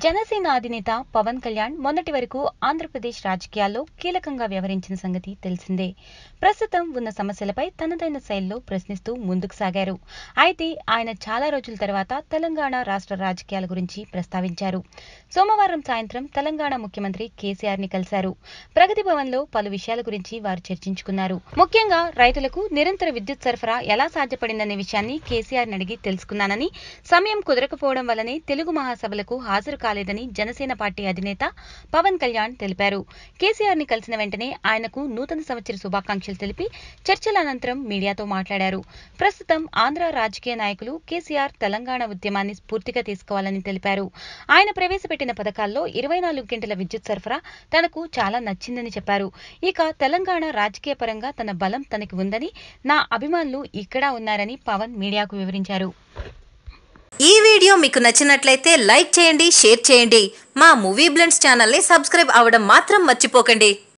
జనసేన అధినేత పవన్ కళ్యాణ్ మొన్నటి వరకు ఆంధ్రప్రదేశ్ రాజకీయాల్లో కీలకంగా వ్యవహరించిన సంగతి తెలిసిందే ప్రస్తుతం ఉన్న సమస్యలపై తనదైన శైలిలో ప్రశ్నిస్తూ ముందుకు సాగారు అయితే ఆయన చాలా రోజుల తర్వాత తెలంగాణ రాష్ట్ర రాజకీయాల గురించి ప్రస్తావించారు సోమవారం సాయంత్రం తెలంగాణ ముఖ్యమంత్రి కేసీఆర్ ని కలిశారు ప్రగతి భవన్ లో పలు విషయాల గురించి వారు చర్చించుకున్నారు ముఖ్యంగా రైతులకు నిరంతర విద్యుత్ సరఫరా ఎలా సాధ్యపడిందనే విషయాన్ని కేసీఆర్ అడిగి తెలుసుకున్నానని సమయం కుదరకపోవడం వల్లనే తెలుగు మహాసభలకు హాజరు కాలేదని జనసేన పార్టీ అధినేత పవన్ కళ్యాణ్ తెలిపారు కేసీఆర్ ని కలిసిన వెంటనే ఆయనకు నూతన సంవత్సర శుభాకాంక్షలు తెలిపి చర్చల అనంతరం మీడియాతో మాట్లాడారు ప్రస్తుతం ఆంధ్ర రాజకీయ నాయకులు కేసీఆర్ తెలంగాణ ఉద్యమాన్ని స్ఫూర్తిగా తీసుకోవాలని తెలిపారు ఆయన ప్రవేశపెట్టిన పథకాల్లో ఇరవై నాలుగు గంటల విద్యుత్ సరఫరా తనకు చాలా నచ్చిందని చెప్పారు ఇక తెలంగాణ రాజకీయ పరంగా తన బలం తనకి ఉందని నా అభిమానులు ఇక్కడ ఉన్నారని పవన్ మీడియాకు వివరించారు ఈ వీడియో మీకు నచ్చినట్లయితే లైక్ చేయండి షేర్ చేయండి మా మూవీ బ్లెండ్స్ ఛానల్ని సబ్స్క్రైబ్ అవ్వడం మాత్రం మర్చిపోకండి